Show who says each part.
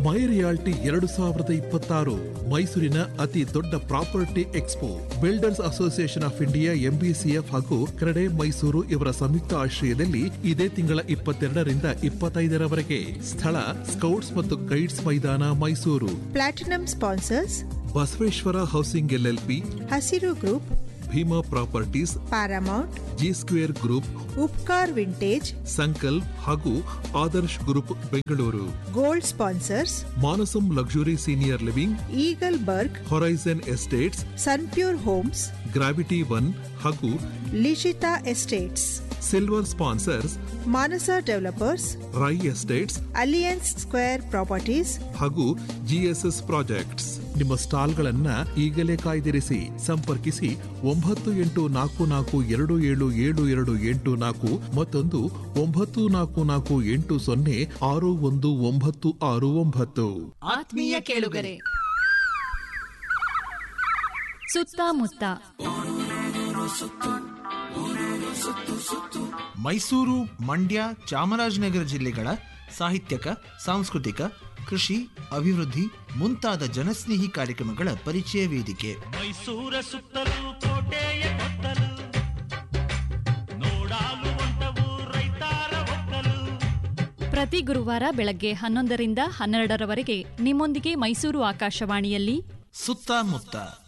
Speaker 1: ಮೈ realty ಎರಡು ಸಾವಿರದ ಇಪ್ಪತ್ತಾರು ಮೈಸೂರಿನ ಅತಿ ದೊಡ್ಡ property expo builders association of India MBCF ಹಾಗೂ ಕ್ರೆಡೆ ಮೈಸೂರು ಇವರ ಸಂಯುಕ್ತ ಆಶ್ರಯದಲ್ಲಿ ಇದೇ ತಿಂಗಳ ಇಪ್ಪತ್ತೆರಡರಿಂದ ಇಪ್ಪತ್ತೈದರವರೆಗೆ ಸ್ಥಳ ಸ್ಕೌಟ್ಸ್ ಮತ್ತು ಗೈಡ್ಸ್ ಮೈದಾನ Mysuru
Speaker 2: platinum sponsors
Speaker 1: Basaveshwara housing LLP
Speaker 2: Hasiru group
Speaker 1: Bhima properties
Speaker 2: Paramount
Speaker 1: G Square group
Speaker 2: Upkar Vintage
Speaker 1: Sankalp ಹಾಗೂ Adarsh group Bengaluru
Speaker 2: gold sponsors
Speaker 1: Manasam luxury senior living
Speaker 2: Eagle Burg
Speaker 1: Horizon estates
Speaker 2: Sunpure homes
Speaker 1: Gravity One ಹಾಗೂ
Speaker 2: Lishitha estates
Speaker 1: silver sponsors
Speaker 2: Manasa developers
Speaker 1: Rai estates
Speaker 2: Alliance Square properties
Speaker 1: ಹಾಗೂ GSS projects ನಿಮ್ಮ ಸ್ಟಾಲ್ಗಳನ್ನ ಈಗಲೇ ಕಾಯ್ದಿರಿಸಿ ಸಂಪರ್ಕಿಸಿ ಒಂಬತ್ತು ಎಂಟು ನಾಲ್ಕು ನಾಲ್ಕು ಎರಡು ಏಳು ಏಳು ಎರಡು ಎಂಟು ನಾಲ್ಕು ಮತ್ತೊಂದು ಒಂಬತ್ತು ನಾಲ್ಕು ನಾಲ್ಕು ಎಂಟು ಸೊನ್ನೆ ಆರು ಒಂದು ಒಂಬತ್ತು ಆರು ಒಂಬತ್ತು
Speaker 3: ಆತ್ಮೀಯ ಕೇಳುಗರೆ ಸುತ್ತಮುತ್ತ
Speaker 4: ಮೈಸೂರು ಮಂಡ್ಯ ಚಾಮರಾಜನಗರ ಜಿಲ್ಲೆಗಳ ಸಾಹಿತ್ಯಕ ಸಾಂಸ್ಕೃತಿಕ ಕೃಷಿ ಅಭಿವೃದ್ಧಿ ಮುಂತಾದ ಜನಸ್ನೇಹಿ ಕಾರ್ಯಕ್ರಮಗಳ ಪರಿಚಯ ವೇದಿಕೆ
Speaker 5: ಮೈಸೂರ ಸುತ್ತಲೂ ಕೋಟೆಯ ಕೊತ್ತಲು ನೋಡಾಲು ಹೊಂಟವು ರೈತಾರ ಒಕ್ಕಲು
Speaker 3: ಪ್ರತಿ ಗುರುವಾರ ಬೆಳಗ್ಗೆ ಹನ್ನೊಂದರಿಂದ ಹನ್ನೆರಡರವರೆಗೆ ನಿಮ್ಮೊಂದಿಗೆ ಮೈಸೂರು ಆಕಾಶವಾಣಿಯಲ್ಲಿ
Speaker 4: ಸುತ್ತಮುತ್ತ